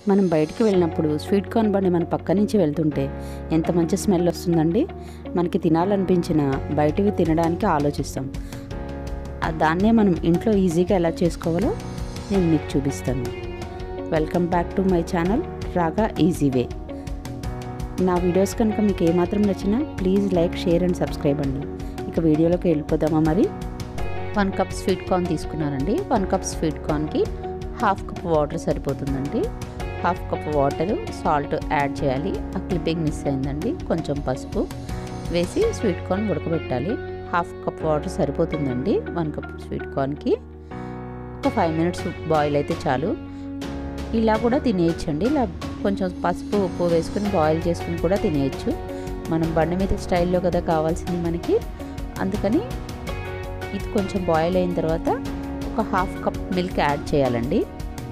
మనం బయటికి వెళ్ళినప్పుడు స్వీట్ కార్న్ బండి మన పక్క నుంచి వెళ్తుంటే ఎంత మంచి స్మెల్ వస్తుందండి మనకి తినాలనిపించిన బయటివి తినడానికి ఆలోచిస్తాం ఆ దాన్నే మనం ఇంట్లో ఈజీగా ఎలా చేసుకోవాలో నేను మీకు చూపిస్తాను welcome back to my channel Raga easy way నా వీడియోస్ కనుక మీకు ఏమాత్రం నచ్చినా please like share and subscribe అండి ఇక వీడియోలోకి వెళ్ళిపోదామా మరి వన్ కప్ స్వీట్ కార్న్ తీసుకున్నానండి వన్ కప్ స్వీట్ కార్న్కి హాఫ్ కప్ వాటర్ సరిపోతుందండి half cup water salt add చేయాలి ఆ క్లిప్పింగ్ మిస్ అయిందండి కొంచెం పసుపు వేసి స్వీట్ కార్న్ ఉడకబెట్టాలి హాఫ్ కప్ వాటర్ సరిపోతుందండి వన్ కప్ స్వీట్ కార్న్కి ఒక ఫైవ్ మినిట్స్ బాయిల్ అయితే చాలు ఇలా కూడా తినేయచ్చండి ఇలా కొంచెం పసుపు ఉప్పు వేసుకుని బాయిల్ చేసుకుని కూడా తినేయచ్చు మనం బండి మీద స్టైల్లో కదా కావాల్సింది మనకి అందుకని ఇది కొంచెం బాయిల్ అయిన తర్వాత ఒక హాఫ్ కప్ మిల్క్ యాడ్ చేయాలండి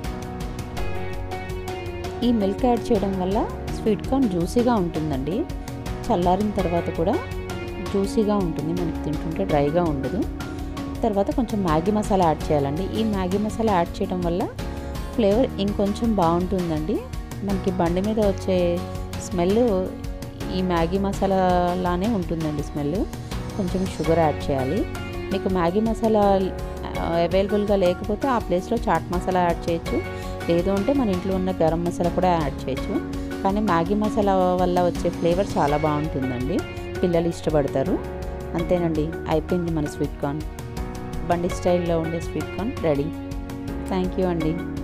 ఈ మిల్క్ యాడ్ చేయడం వల్ల స్వీట్ కార్న్ జ్యూసీగా ఉంటుందండి చల్లారిన తర్వాత కూడా జ్యూసీగా ఉంటుంది మనకి తింటుంటే డ్రైగా ఉండదు తర్వాత కొంచెం మ్యాగీ మసాలా యాడ్ చేయాలండి ఈ మ్యాగీ మసాలా యాడ్ చేయడం వల్ల ఫ్లేవర్ ఇంకొంచెం బాగుంటుందండి మనకి బండి మీద వచ్చే స్మెల్ ఈ మ్యాగీ మసాలా లానే ఉంటుందండి స్మెల్ కొంచెం షుగర్ యాడ్ చేయాలి మీకు మ్యాగీ మసాలా అవైలబుల్గా లేకపోతే ఆ ప్లేస్లో చాట్ మసాలా యాడ్ చేయొచ్చు లేదు అంటే మన ఇంట్లో ఉన్న గరం మసాలా కూడా యాడ్ చేయొచ్చు కానీ మ్యాగీ మసాలా వల్ల వచ్చే ఫ్లేవర్ చాలా బాగుంటుందండి పిల్లలు ఇష్టపడతారు అంతేనండి అయిపోయింది మన స్వీట్ కార్న్ బండి స్టైల్లో ఉండే sweet corn ready thank you అండి